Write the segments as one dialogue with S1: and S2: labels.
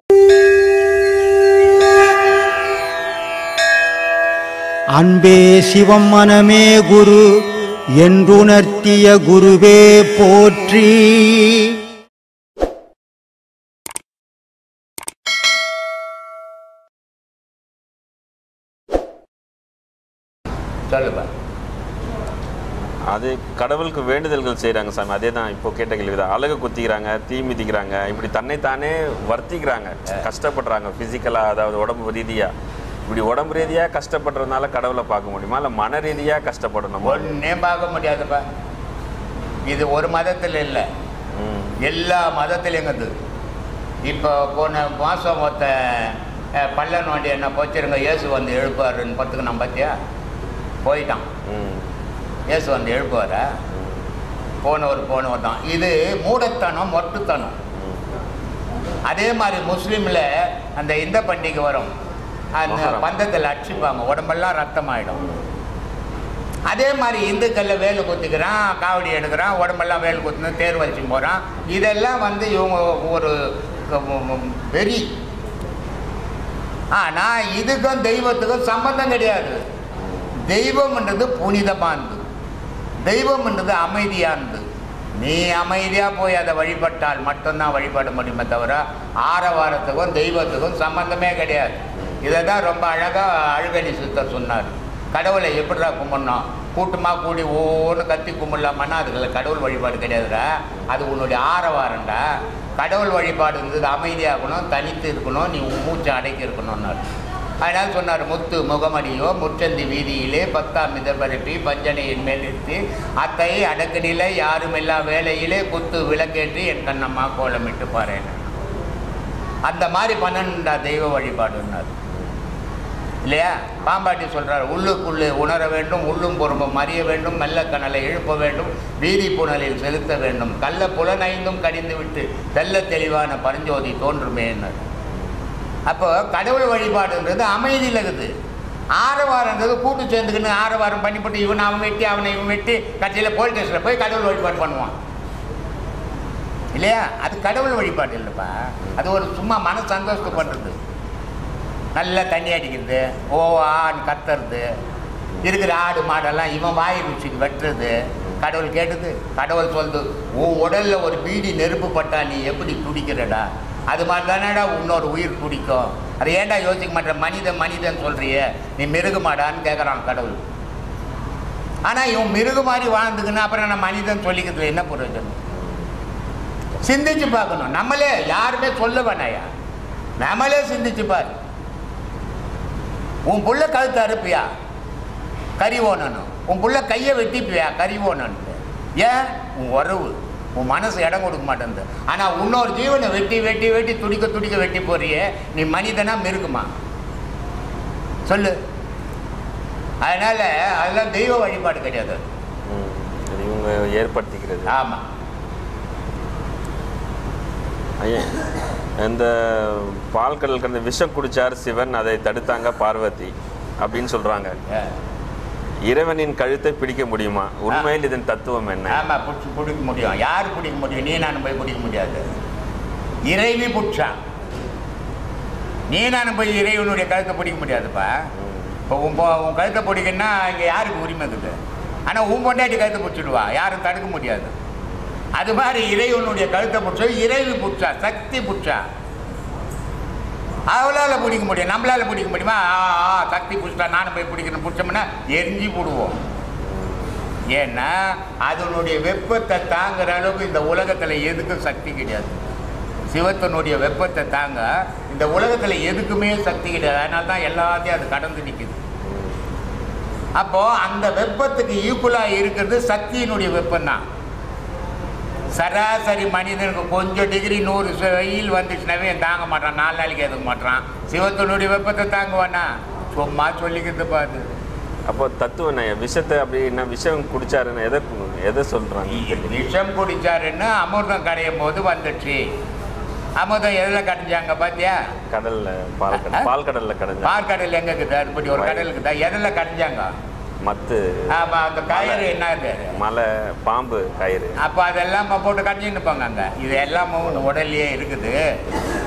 S1: அன்பே சிவம் மனமே குரு என்றுணர்த்திய குருவே போற்றி
S2: சொல்லுப்பா
S3: அது கடவுளுக்கு வேண்டுதல்கள் செய்கிறாங்க சாமி அதே தான் இப்போ கேட்ட கேள்வி தான் அழகு குத்திக்கிறாங்க தீ மிதிக்கிறாங்க இப்படி தன்னைத்தானே வர்த்திக்கிறாங்க கஷ்டப்படுறாங்க ஃபிசிக்கலாக அதாவது உடம்பு ரீதியாக இப்படி உடம்பு ரீதியாக கஷ்டப்படுறதுனால கடவுளை பார்க்க முடியுமா இல்லை மன ரீதியாக கஷ்டப்படணுமா
S2: ஒன்னே பார்க்க முடியாதுப்பா இது ஒரு மதத்தில் இல்லை
S3: ம்
S2: எல்லா மதத்திலையும் இருக்குது இப்போ போன மாதம் ஒருத்த அஹ், பல்ல நோண்டி என்ன போச்சிருங்க இயேசு வந்து எழுப்பாருன்னு பத்துக்கு நான் பார்த்தியா போயிட்டான்
S3: ம்
S2: இயேசு வந்து எழுப்புவாரா போனவர் போனவர் தான் இது மூடத்தனம் மொட்டுத்தனம் அதே மாதிரி முஸ்லீமில் அந்த இந்த பண்டிகை வரும் அந்த
S3: மொஹரம்.
S2: பந்தத்தில் அடிச்சுப்பாங்க உடம்பெல்லாம் ரத்தம் ஆயிடும் அதே மாதிரி இந்துக்களில் வேலு குத்திக்கிறான் காவடி எடுக்கிறான் உடம்பெல்லாம் வேலு குத்துன்னு தேர் வச்சு போகிறான் இதெல்லாம் வந்து இவங்க ஒரு வெறி ஆனால் இதுக்கும் தெய்வத்துக்கும் சம்பந்தம் கிடையாது தெய்வம்ன்றது புனிதமானது தெய்வம்ன்றது அமைதியானது நீ அமைதியாக போய் அதை வழிபட்டால் மட்டும்தான் வழிபட முடியுமே தவிர ஆரவாரத்துக்கும் தெய்வத்துக்கும் சம்பந்தமே கிடையாது இதை தான் ரொம்ப அழகாக அழுகணி சித்தர் சொன்னார் கடவுளை எப்படிடா கும்பிடணும் கூட்டமாக கூடி ஒவ்வொன்று கத்தி கும்பிடலாமன்னா அதுக்கு கடவுள் வழிபாடு கிடையாதுடா அது உன்னுடைய ஆரவாரம்டா கடவுள் வழிபாடு இருந்தது அமைதியாகணும் தனித்து இருக்கணும் நீ உன் மூச்சை அடக்கி இருக்கணும்னாரு அதனால் சொன்னார் முத்து முகமடியோ முற்றந்தி வீதியிலே பத்தாம் மிதபரப்பி பஞ்சனையின் மேல் நிறுத்தி அத்தை அடக்கடில யாருமில்லா வேலையிலே குத்து விளக்கேற்றி என் கண்ணம்மா கோலமிட்டு பாருன்னு அந்த மாதிரி பண்ணணுண்டா தெய்வ வழிபாடுன்னார் இல்லையா பாம்பாட்டி சொல்றார் உள்ளுக்குள்ளே உணர வேண்டும் உள்ளும் பொறுப்பும் அறிய வேண்டும் மெல்ல கனலை எழுப்ப வேண்டும் வீதி புனலில் செலுத்த வேண்டும் கள்ள புலனைந்தும் கடிந்து விட்டு தெல்ல தெளிவான பரஞ்சோதி தோன்றுமேன்னார் அப்போ கடவுள் வழிபாடுன்றது அமைதியில் இருக்குது ஆரவாரன்றது கூட்டு சேர்ந்துக்கின்னு ஆரவாரம் பண்ணிவிட்டு இவன் அவன் வெட்டி அவனை இவன் வெட்டி கட்சியில் போலீஸ் ஸ்டேஷனில் போய் கடவுள் வழிபாடு பண்ணுவான் இல்லையா அது கடவுள் வழிபாடு இல்லைப்பா அது ஒரு சும்மா மன சந்தோஷத்தை பண்ணுறது நல்லா தண்ணி அடிக்கிறது ஓ ஆன்னு கத்துறது இருக்கிற ஆடு மாடெல்லாம் இவன் வாய் ருச்சிக்கு வெட்டுறது கடவுள் கேட்டது கடவுள் சொல்லுது உன் உடல்ல ஒரு பீடி நெருப்பு பட்டா நீ எப்படி துடிக்கிறடா அது மாதிரி தானேடா இன்னொரு உயிர் துடிக்கும் அதை ஏன்டா யோசிக்க மாட்டேற மனிதன் மனிதன் சொல்றியே நீ மிருகமாடான்னு கேட்குறான் கடவுள் ஆனால் இவன் மிருக மாதிரி வாழ்ந்துக்குன்னு அப்புறம் நான் மனிதன் சொல்லிக்கிறதுல என்ன பிரயோஜனம் சிந்திச்சு பார்க்கணும் நம்மளே யாருமே சொல்ல வேணாயா நம்மளே சிந்திச்சு பாரு உன் புள்ள கழுத்து அறுப்பியா கறி ஓனணும் உன் புள்ள கையை வெட்டிப்பியா கறி ஓனன்ட்டு ஏன் உன் உறவு உன் மனசு இடம் கொடுக்க மாட்டேங்குது ஆனால் இன்னொரு ஜீவனை வெட்டி வெட்டி வெட்டி துடிக்க துடிக்க வெட்டி போறியே நீ மனிதனா மிருகுமா சொல்லு அதனால அதெல்லாம் தெய்வ வழிபாடு கிடையாது
S3: ம். அது இவங்க ஏற்படுத்திக்கிறது
S2: ஆமாம்
S3: ஐயா இந்த பால் கடல் கலந்த விஷம் குடிச்சார் சிவன் அதை தடுத்தாங்க பார்வதி அப்படின்னு சொல்றாங்க இறைவனின் கழுத்தை பிடிக்க முடியுமா உண்மையில் இதன் தத்துவம் என்ன
S2: ஆமாம் பிடிச்சி பிடிக்க முடியும் யார் பிடிக்க முடியும் நீ நான் போய் பிடிக்க முடியாது இறைவி பிடிச்சா நீ நான் போய் இறைவனுடைய கழுத்தை பிடிக்க முடியாதுப்பா இப்போ உன் பொ- உன் கழுத்தை பிடிக்கணும்னா இங்கே யாருக்கு உரிமை இருக்குது ஆனால் உன் பொண்டாட்டி கழுத்தை பிடிச்சிடுவா யாரும் தடுக்க முடியாது அது மாதிரி இறைவனுடைய கழுத்தை பிடிச்சா இறைவி பிடிச்சா சக்தி பிடிச்சா அவளால் பிடிக்க முடியும் நம்மளால பிடிக்க முடியுமா ஆ ஆ சக்தி பிடிச்சிட்டா நானும் போய் பிடிக்கணும் பிடிச்சோம்னா எரிஞ்சு போடுவோம் ஏன்னா அதனுடைய வெப்பத்தை தாங்குற அளவுக்கு இந்த உலகத்தில் எதுக்கும் சக்தி கிடையாது சிவத்தினுடைய வெப்பத்தை தாங்க இந்த உலகத்தில் எதுக்குமே சக்தி கிடையாது அதனால தான் எல்லாத்தையும் அது கடந்து நிற்குது அப்போது அந்த வெப்பத்துக்கு ஈக்குவலாக இருக்கிறது சக்தியினுடைய வெப்பம் தான் சராசரி மனிதனுக்கு கொஞ்சம் டிகிரி நூறு ச- வெயில் வந்துச்சுனாவே தாங்க மாட்டான் நாலு நாளைக்கு எதுக்க மாட்டான் சிவத்தினுடைய வெப்பத்தை தாங்குவானா சும்மா சொல்லிக்கிறது பாரு
S3: அப்போ தத்துவம் என்ன விஷத்தை அப்படி என்ன விஷம் குடிச்சாருன்னு எதை எதை சொல்றாங்க
S2: விஷம் குடிச்சாருன்னு அமிர்தம் கடையும் போது வந்துச்சு அமிர்தம் எதில் கடைஞ்சாங்க பார்த்தியா
S3: கடல்ல பால் கடல் பால் கடல்ல கடைஞ்சா
S2: பார்க்கடல் எங்கே இருக்குது இப்படி ஒரு கடல் இருக்குதா எதில் கடைஞ்சாங்க
S3: மத்து
S2: ஆமாம் அந்த கயிறு என்ன இது
S3: மலை பாம்பு கயிறு
S2: அப்போ அதெல்லாம் போட்டு கடைஞ்சின்னு இருப்பாங்க அங்கே இது எல்லாமும் உடல்லையே இருக்குது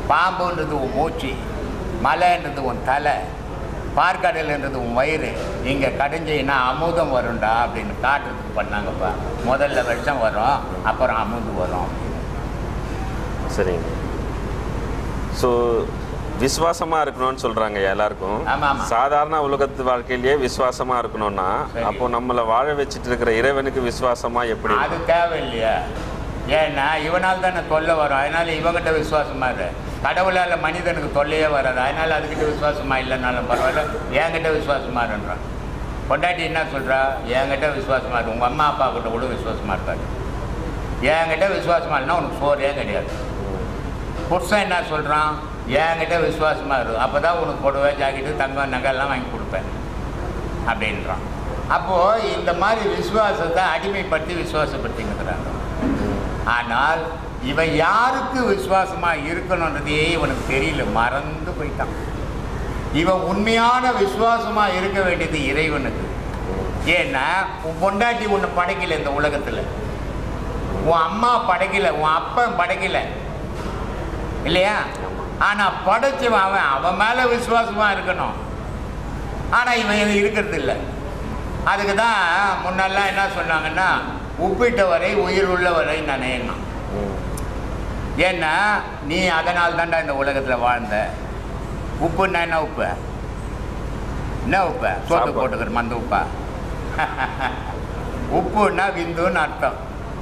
S2: பாம்புன்றது உன் மூச்சு மலைன்றது உன் தலை பார்க்கடல்ன்றது உன் வயிறு இங்கே கடைஞ்சின்னா அமுதம் வரும்டா அப்படின்னு காட்டுறதுக்கு பண்ணாங்கப்பா முதல்ல விஷம் வரும் அப்புறம் அமுது வரும்
S3: சரிங்க ஸோ விசுவாசமா இருக்கணும்னு சொல்றாங்க எல்லாருக்கும்
S2: ஆமா, ஆமா.
S3: சாதாரண உலகத்து வாழ்க்கையிலேயே விசுவாசமா இருக்கணும்னா
S2: சரி.
S3: அப்போ நம்மளை வாழ வச்சுட்டு இருக்கிற இறைவனுக்கு விசுவாசமா எப்படி
S2: அது தேவையில்லையா ஏன்னா இவனால் தானே தொல்லை வரும் அதனால இவங்கிட்ட விசுவாசமா இரு கடவுளால் மனிதனுக்கு தொல்லையே வராது அதனால அதுக்கிட்ட விசுவாசமா இல்லைனாலும் பரவாயில்ல என்கிட்ட விசுவாசமா இருன்றான் பொண்டாட்டி என்ன சொல்றா என்கிட்ட விசுவாசமா இரு உங்கள் அம்மா அப்பா கிட்ட கூட விசுவாசமா இருக்காது என்கிட்ட விசுவாசமா இல்லைன்னா உனக்கு சோறே கிடையாது புருஷன் என்ன சொல்கிறான் என்கிட்ட விசுவாசமா இரு அப்போ தான் உனக்கு புடவை ஜாக்கெட்டு தங்கம் நகைலாம் வாங்கி கொடுப்பேன் அப்படின்றான் அப்போது இந்த மாதிரி விசுவாசத்தை அடிமைப்படுத்தி விசுவாசப்படுத்திங்கிறாங்க ஆனால் இவன் யாருக்கு விசுவாசமா இருக்கணுன்றதையே இவனுக்கு தெரியல மறந்து போயிட்டான் இவன் உண்மையான விசுவாசமா இருக்க வேண்டியது இறைவனுக்கு ஏன்னா உன் பொண்டாட்டி உன்னை படைக்கல இந்த உலகத்துல உன் அம்மா படைக்கல உன் அப்பன் படைக்கல இல்லையா ஆனா படைச்சவன் அவன் அவன் மேல விசுவாசமா இருக்கணும் ஆனா இவன் இது இருக்கிறது இல்லை அதுக்கு தான் முன்னெல்லாம் என்ன சொன்னாங்கன்னா உப்பிட்ட வரை உயிர் உள்ள வரை நினையணும்
S3: ம்.
S2: ஏன்னா நீ அதனால் தான்டா இந்த உலகத்தில் வாழ்ந்த உப்புன்னா என்ன உப்பு என்ன உப்பு சோத்து
S3: சாப்பாடு.
S2: போட்டுக்கிற மந்த உப்பா உப்புன்னா விந்துன்னு அர்த்தம்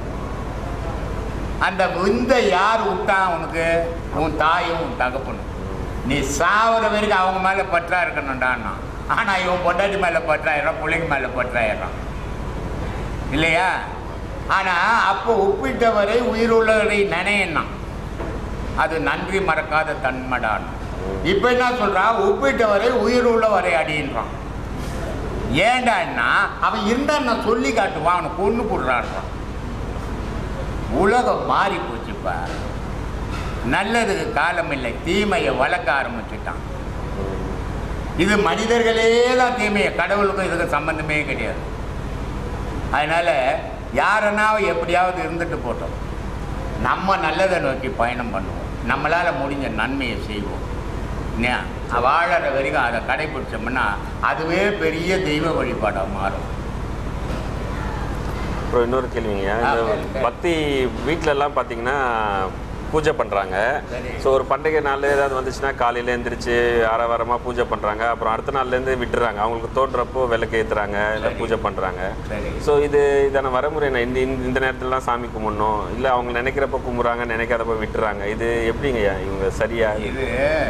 S2: அந்த விந்தை யார் விட்டான் உனக்கு உன் தாயும் உன் தகப்பனும் நீ சாவர வரைக்கும் அவங்க மேலே பற்றா இருக்கணும்டான்னா ஆனால் இவன் பொண்டாட்டி மேலே பற்றாயிரம் பிள்ளைங்க மேலே பற்றாயிரம் இல்லையா ஆனால் அப்போ ஒப்பிட்டவரை உயிருள்ளவரை நினையணும் அது நன்றி மறக்காத தன்மடான் இப்போ என்ன சொல்றா ஒப்பிட்டவரை உயிர் உள்ளவரை அடின்றான் ஏண்டான்னா அவன் இருந்தான் நான் சொல்லி காட்டுவான் அவனை கொண்டு போடுறான்றான் உலகம் மாறி போச்சுப்பா நல்லதுக்கு காலம் இல்லை தீமையை வளர்க்க ஆரம்பிச்சுட்டான் இது மனிதர்களே தான் தீமையை கடவுளுக்கும் இதுக்கு சம்பந்தமே கிடையாது அதனால் யாருன்னா எப்படியாவது இருந்துட்டு போட்டோம் நம்ம நல்லதை நோக்கி பயணம் பண்ணுவோம் நம்மளால் முடிஞ்ச நன்மையை செய்வோம் இல்லையா வாழற வரைக்கும் அதை கடைபிடிச்சோம்னா அதுவே பெரிய தெய்வ வழிபாடாக மாறும்
S3: அப்புறம் இன்னொரு கேள்விங்க
S2: ஆ,
S3: இந்த
S2: கேளு, கேளு.
S3: பக்தி வீட்ல எல்லாம் பார்த்தீங்கன்னா பூஜை பண்றாங்க
S2: சரி.
S3: ஸோ ஒரு பண்டிகை நாள் ஏதாவது வந்துச்சுன்னா காலையில எந்திரிச்சு ஆரவாரமாக பூஜை பண்றாங்க அப்புறம் அடுத்த நாள்லேருந்து விட்டுறாங்க அவங்களுக்கு தோன்றப்போ விளக்கு ஏத்துறாங்க இல்லை
S2: சரி.
S3: பூஜை பண்றாங்க
S2: சரி
S3: ஸோ இது இதான வரைமுறை என்ன இந்த இந்த- இந்த நேரத்துலலாம் சாமி கும்பிடணும் இல்லை அவங்க நினைக்கிறப்ப கும்பிட்றாங்க நினைக்காதப்ப விட்டுறாங்க இது எப்படிங்க இவங்க சரியா
S2: இது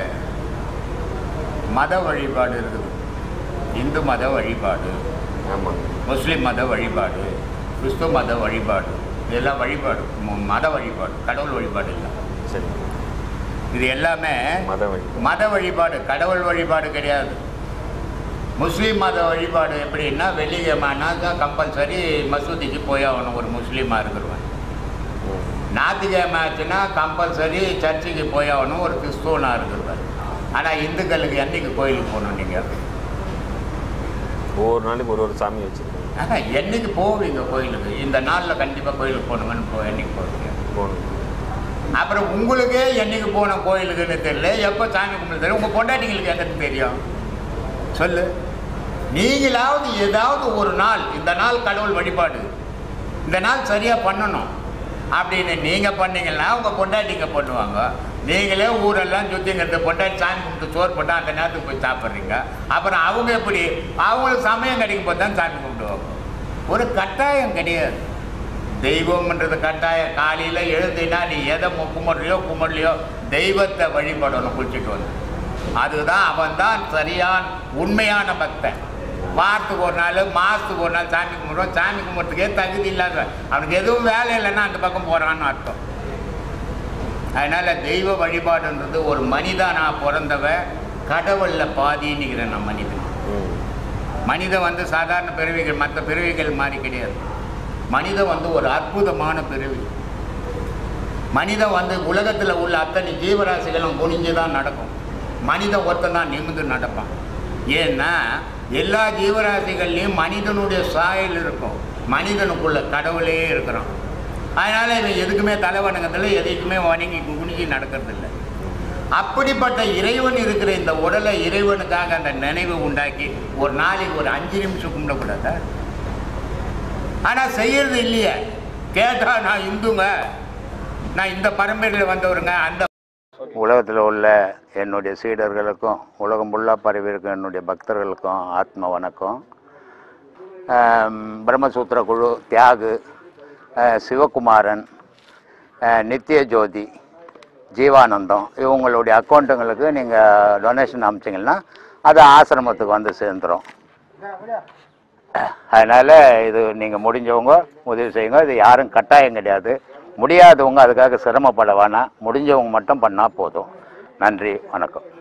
S2: மத வழிபாடு இருக்குது இந்து மத வழிபாடு
S3: ஆமாங்க
S2: முஸ்லீம் மத வழிபாடு கிறிஸ்துவ மத வழிபாடு இதெல்லாம் வழிபாடு ம- மத வழிபாடு கடவுள் வழிபாடு இல்லை
S3: சரி
S2: இது எல்லாமே
S3: மத வழி
S2: மத வழிபாடு கடவுள் வழிபாடு கிடையாது முஸ்லீம் மத வழிபாடு எப்படின்னா வெள்ளிக்கிழமைனா தான் கம்பல்சரி மசூதிக்கு போய் ஆகணும் ஒரு முஸ்லீமாக இருக்கிறவன்
S3: ம்.
S2: ஞாயிற்றுக்கிழமை ஆச்சுன்னா கம்பல்சரி சர்ச்சுக்கு போய் ஆகணும் ஒரு கிறிஸ்துவனாக இருக்கிறவன் ஆனால் இந்துக்களுக்கு என்னைக்கு கோயிலுக்கு போகணும் நீங்கள்
S3: ஒவ்வொரு நாளைக்கு ஒரு ஒரு சாமி வச்சுருக்காங்க
S2: என்னைக்கு போவீங்க கோயிலுக்கு இந்த நாளில் கண்டிப்பாக கோயிலுக்கு போகணுங்கன்னு போ என்னைக்கு போவீங்க
S3: போகணும்
S2: அப்புறம் உங்களுக்கே என்னைக்கு போன கோயிலுக்குன்னு தெரியல எப்போ சாமி கும்பிட்டு தெரியல உங்கள் பொண்டாட்டிங்களுக்கு எங்களுக்கு தெரியும் சொல்லு நீங்களாவது ஏதாவது ஒரு நாள் இந்த நாள் கடவுள் வழிபாடு இந்த நாள் சரியாக பண்ணணும் அப்படின்னு நீங்கள் பண்ணீங்கன்னா உங்கள் பொண்டாட்டிங்க பண்ணுவாங்க நீங்களே ஊரெல்லாம் சுற்றிங்கிறது பொண்டாட்டி சாமி கும்பிட்டு சோறு போட்டால் அந்த நேரத்துக்கு போய் சாப்பிட்றீங்க அப்புறம் அவங்க எப்படி அவங்களுக்கு சமயம் கிடைக்கும் போது தான் சாமி கும்பிடுவாங்க ஒரு கட்டாயம் கிடையாது தெய்வம்ன்றது கட்டாயம் காலையில் எழுந்தினா நீ எதை மு- கும்பிட்றியோ கும்பிடலையோ தெய்வத்தை வழிபடணும் குளிச்சுட்டு வந்து அதுதான் அவன் தான் சரியான உண்மையான பக்தன் வாரத்துக்கு ஒரு நாள் மாதத்துக்கு ஒரு நாள் சாமி கும்பிடுவோம் சாமி கும்பிட்றதுக்கே தகுதி இல்லாத அவனுக்கு எதுவும் வேலை இல்லைன்னா அந்த பக்கம் போகிறான்னு அர்த்தம் அதனால் தெய்வ வழிபாடுன்றது ஒரு மனிதனா பிறந்தவன் கடவுளில் பாதின்னுக்கிறேன் நான் மனிதன்
S3: ம்
S2: மனிதன் வந்து சாதாரண பிறவிகள் மற்ற பிறவிகள் மாதிரி கிடையாது மனிதன் வந்து ஒரு அற்புதமான பிறவி மனிதன் வந்து உலகத்தில் உள்ள அத்தனை ஜீவராசிகளும் குனிஞ்சு தான் நடக்கும் மனிதன் ஒருத்தன் தான் நிமிர்ந்து நடப்பான் ஏன்னா எல்லா ஜீவராசிகள்லையும் மனிதனுடைய சாயல் இருக்கும் மனிதனுக்குள்ள கடவுளே இருக்கிறான் அதனால் இவன் எதுக்குமே தலை வணங்கதில்லை எதுக்குமே வணங்கி குனிஞ்சு நடக்கிறதில்ல அப்படிப்பட்ட இறைவன் இருக்கிற இந்த உடலை இறைவனுக்காக அந்த நினைவு உண்டாக்கி ஒரு நாளைக்கு ஒரு அஞ்சு நிமிஷம் கும்பிடக்கூடாதா ஆனால் செய்யறது இல்லையே கேட்டா நான் இந்துங்க நான் இந்த பரம்பரையில் வந்தவருங்க அந்த
S4: உலகத்தில் உள்ள என்னுடைய சீடர்களுக்கும் உலகம் ஃபுல்லாக பரவி இருக்கும் என்னுடைய பக்தர்களுக்கும் ஆத்ம வணக்கம் ஆம், பிரம்மசூத்திர குழு தியாகு அஹ், சிவகுமாரன் அஹ், நித்திய ஜோதி ஜீவானந்தம் இவங்களுடைய அக்கௌண்ட்டுங்களுக்கு நீங்கள் டொனேஷன் அமிச்சிங்கன்னா அது ஆசிரமத்துக்கு வந்து சேர்ந்துடும் அதனால் இது நீங்கள் முடிஞ்சவங்க உதவி செய்யுங்க இது யாரும் கட்டாயம் கிடையாது முடியாதவங்க அதுக்காக சிரமப்பட வேணாம் முடிஞ்சவங்க மட்டும் பண்ணால் போதும் நன்றி வணக்கம்